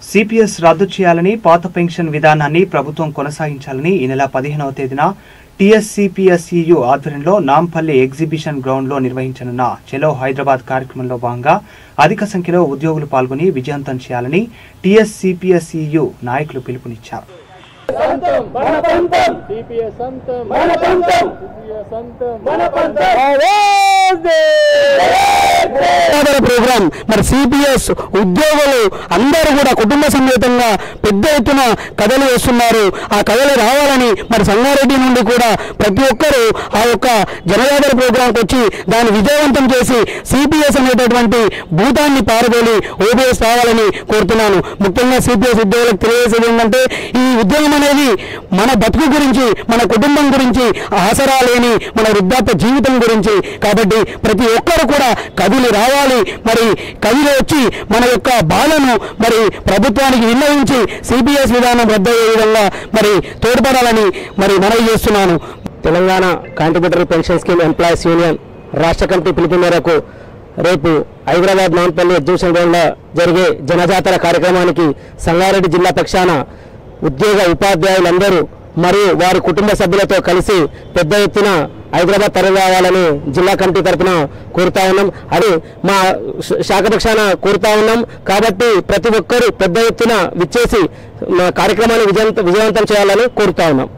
CPS రద్దు చేయాలని పాత పెన్షన్ విధానాన్ని ప్రభుత్వం కొనసాగించాలని ఈ నెల పదిహేనవ తేదీన టీఎస్సీపీఎస్ఈయు ఆధ్వర్యంలో నాంపల్లి ఎగ్జిబిషన్ గ్రౌండ్ లో నిర్వహించనున్న చెలో హైదరాబాద్ కార్యక్రమంలో భాగంగా అధిక సంఖ్యలో ఉద్యోగులు పాల్గొని విజయవంతం చేయాలని టీఎస్సీపీఎస్ఈయు నాయకులు పిలుపునిచ్చారు సిపిఎస్ అంతం మన పంతం సిపిఎస్ అంతం మన పంతం ఆధార ప్రోగ్రాం మరి సిపిఎస్ ఉద్యోగులు అందరూ కూడా కుటుంబ సమేతంగా పెద్ద ఎత్తున కథలు వేస్తున్నారు ఆ కథలు రావాలని మరి సంగారెడ్డి నుండి కూడా ప్రతి ఒక్కరూ ఆ యొక్క జనయాదర ప్రోగ్రాంకి వచ్చి దాన్ని విజయవంతం చేసి సిపిఎస్ అనేటటువంటి భూతాన్ని పారదోలి ఓబీఎస్ రావాలని కోరుతున్నాను ముఖ్యంగా సిపిఎస్ ఉద్యోగులకు తెలియజేసేది ఏంటంటే ఈ ఉద్యోగం అనేది మన బతుకు గురించి మన కుటుంబం గురించి ఆసరా లేని మన వృద్ధాప్య జీవితం గురించి కాబట్టి ప్రతి ఒక్కరు కూడా కదిలి రావాలి మరి కదిలి వచ్చి మన యొక్క బాధను మరి ప్రభుత్వానికి విన్నవించి సిపిఎస్ విధానం రద్దయ్యే విధంగా మరి తోడ్పడాలని మరి మనవి చేస్తున్నాను Telangana contributory pension scheme employees union రాష్ట్ర కమిటీ పిలుపు మేరకు రేపు హైదరాబాద్ నాన్పల్లి ఎగ్జిబిషన్ గ్రౌండ్లో జరిగే జనజాతర కార్యక్రమానికి సంగారెడ్డి జిల్లా పక్షాన ఉద్యోగ ఉపాధ్యాయులందరూ మరియు వారి కుటుంబ సభ్యులతో కలిసి పెద్ద ఎత్తున హైదరాబాద్ తరలి రావాలని జిల్లా కమిటీ తరఫున కోరుతా ఉన్నాం అది మా శ- శాఖ పక్షాన కోరుతా ఉన్నాం కాబట్టి ప్రతి ఒక్కరూ పెద్ద ఎత్తున విచ్చేసి మా కార్యక్రమాన్ని విజయవంతం విజయవంతం చేయాలని కోరుతా ఉన్నాం